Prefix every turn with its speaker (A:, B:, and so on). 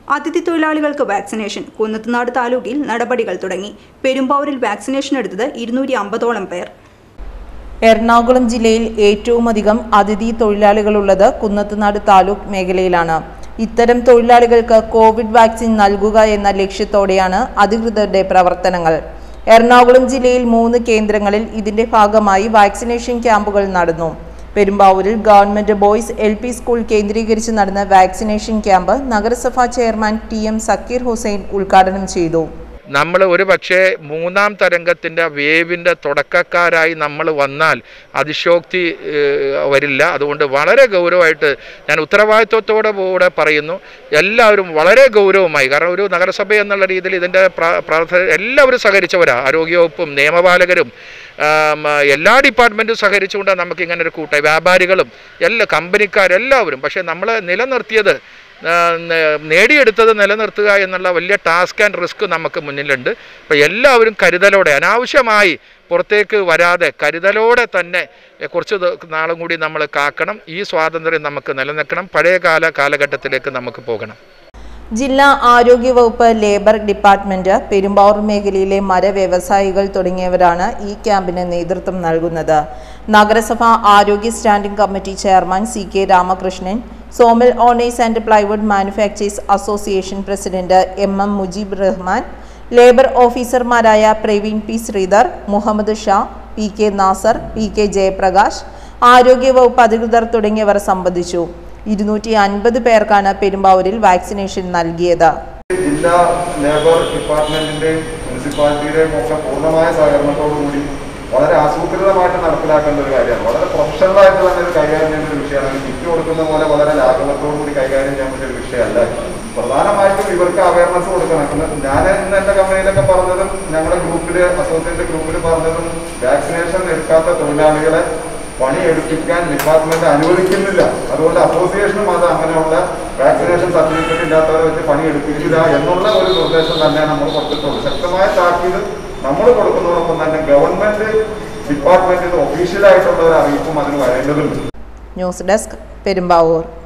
A: അതിഥി തൊഴിലാളികൾക്ക് വാക്സിനേഷൻ കുന്നത്തുനാട് താലൂക്കിൽ നടപടികൾ തുടങ്ങി പെരുമ്പാവൂരിൽ വാക്സിനേഷൻ എടുത്തത് ഇരുന്നൂറ്റി അമ്പതോളം പേർ
B: എറണാകുളം ജില്ലയിൽ ഏറ്റവും അധികം അതിഥി തൊഴിലാളികളുള്ളത് കുന്നത്തുനാട് താലൂക്ക് മേഖലയിലാണ് ഇത്തരം തൊഴിലാളികൾക്ക് കോവിഡ് വാക്സിൻ നൽകുക എന്ന ലക്ഷ്യത്തോടെയാണ് അധികൃതരുടെ പ്രവർത്തനങ്ങൾ എറണാകുളം ജില്ലയിൽ മൂന്ന് കേന്ദ്രങ്ങളിൽ ഇതിന്റെ ഭാഗമായി വാക്സിനേഷൻ ക്യാമ്പുകൾ നടന്നു പെരുമ്പാവൂരിൽ government boys L P school കേന്ദ്രീകരിച്ച് നടന്ന വാക്സിനേഷൻ ക്യാമ്പ് നഗരസഭാ chairman T M Zakir Hussain ഉദ്ഘാടനം ചെയ്തു
C: നമ്മൾ ഒരു പക്ഷേ മൂന്നാം തരംഗത്തിൻ്റെ വേവിൻ്റെ തുടക്കക്കാരായി നമ്മൾ വന്നാൽ അതിശോക്തി ഏഹ്, വരില്ല അതുകൊണ്ട് വളരെ ഗൗരവമായിട്ട് ഞാൻ ഉത്തരവാദിത്വത്തോടെ കൂടെ പറയുന്നു എല്ലാവരും വളരെ ഗൗരവമായി കാരണം ഒരു നഗരസഭ എന്നുള്ള രീതിയിൽ ഇതിൻ്റെ പ്രവർത്തന എല്ലാവരും സഹകരിച്ചവരാണ് ആരോഗ്യവകുപ്പും നിയമപാലകരും ആം, എല്ലാ ഡിപ്പാർട്ട്മെൻറ്റും സഹകരിച്ചുകൊണ്ട് നമുക്ക് ഇങ്ങനെ ഒരു കൂട്ടായി വ്യാപാരികളും എല്ലാ കമ്പനിക്കാരെല്ലാവരും പക്ഷേ നമ്മൾ നിലനിർത്തിയത് ആ, ന- നേടിയെടുത്തത് നിലനിർത്തുക എന്നുള്ള വലിയ ടാസ്ക് ആൻഡ് റിസ്ക് നമുക്ക് മുന്നിലുണ്ട് അപ്പോൾ എല്ലാവരും കരുതലോടെ അനാവശ്യമായി പുറത്തേക്ക് വരാതെ കരുതലോടെ തന്നെ എ, കുറച്ച് ദ- നാളും കൂടി നമ്മൾ കാക്കണം ഈ സ്വാതന്ത്ര്യം നമുക്ക് നിലനിൽക്കണം പഴയകാല കാലഘട്ടത്തിലേക്ക് നമുക്ക് പോകണം
B: ജില്ലാ ആരോഗ്യ വകുപ്പ് ലേബർ ഡിപ്പാർട്ട്മെന്റ് പെരുമ്പാവൂർ മേഖലയിലെ മര വ്യവസായികൾ തുടങ്ങിയവരാണ് ഈ ക്യാമ്പിന് നേതൃത്വം നൽകുന്നത് നഗരസഭ ആരോഗ്യ standing committee chairman C K Ramakrishnan sawmill owners and plywood manufacturers association president M M Mujeeb Rahman labour ഓഫീസർമാരായ Praveen P Sreedhar Muhammad Shah P K Nasar P K Jayaprakash ആരോഗ്യവകുപ്പ് അധികൃതർ തുടങ്ങിയവർ സംബന്ധിച്ചു ഇരുന്നൂറ്റി അൻപത് പേർക്കാണ് പെരുമ്പാവൂരിൽ വാക്സിനേഷൻ നൽകിയത്
D: ജില്ലാ ലേബർ ഡിപ്പാർട്ട്മെന്റിന്റെയും മുനിസിപ്പാലിറ്റിയുടെയും ഒക്കെ പൂർണ്ണമായ സഹകരണത്തോടുകൂടി വളരെ ആസൂത്രിതമായിട്ട് നടപ്പിലാക്കേണ്ട ഒരു കാര്യമാണ് വളരെ പ്രൊഫഷണൽ ആയിട്ട് തന്നെ ഒരു കൈകാര്യം ചെയ്യേണ്ട ഒരു വിഷയമാണ് കിറ്റ് കൊടുക്കുന്ന പോലെ വളരെ ലാഘവത്തോടുകൂടി കൈകാര്യം ചെയ്യാൻ പറ്റിയ ഒരു വിഷയമല്ല പ്രധാനമായിട്ടും ഇവർക്ക് അവയർനെസ് കൊടുക്കണം ഇന്ന് ഞാൻ ഇന്ന് എന്റെ കമ്പനിയിലൊക്കെ പറഞ്ഞതും ഞങ്ങളുടെ ഗ്രൂപ്പില് അസോസിയേറ്റ് ഗ്രൂപ്പിൽ പറഞ്ഞതും വാക്സിനേഷൻ എടുക്കാത്ത തൊഴിലാളികളെ പണി എടുപ്പിക്കാൻ ഡിപ്പാർട്ട്മെന്റ് അനുവദിക്കുന്നില്ല അതുകൊണ്ട് അസോസിയേഷനും അത് അങ്ങനെയുള്ള വാക്സിനേഷൻ സർട്ടിഫിക്കറ്റ് ഇല്ലാത്തവരെ വെച്ച് പണി എടുപ്പിക്കില്ല എന്നുള്ള ഒരു നിർദ്ദേശം തന്നെ നമ്മൾ കൊടുത്തിട്ടുള്ളൂ ശക്തമായ താക്കീത് നമ്മൾ കൊടുക്കുന്നതോടൊപ്പം തന്നെ ഗവൺമെന്റ് ഡിപ്പാർട്ട്മെന്റിന് ഒഫീഷ്യലായിട്ടുള്ള ഒരു അറിയിപ്പും അതിന് വരേണ്ടതുണ്ട്
B: ന്യൂസ് ഡെസ്ക് പെരുമ്പാവൂർ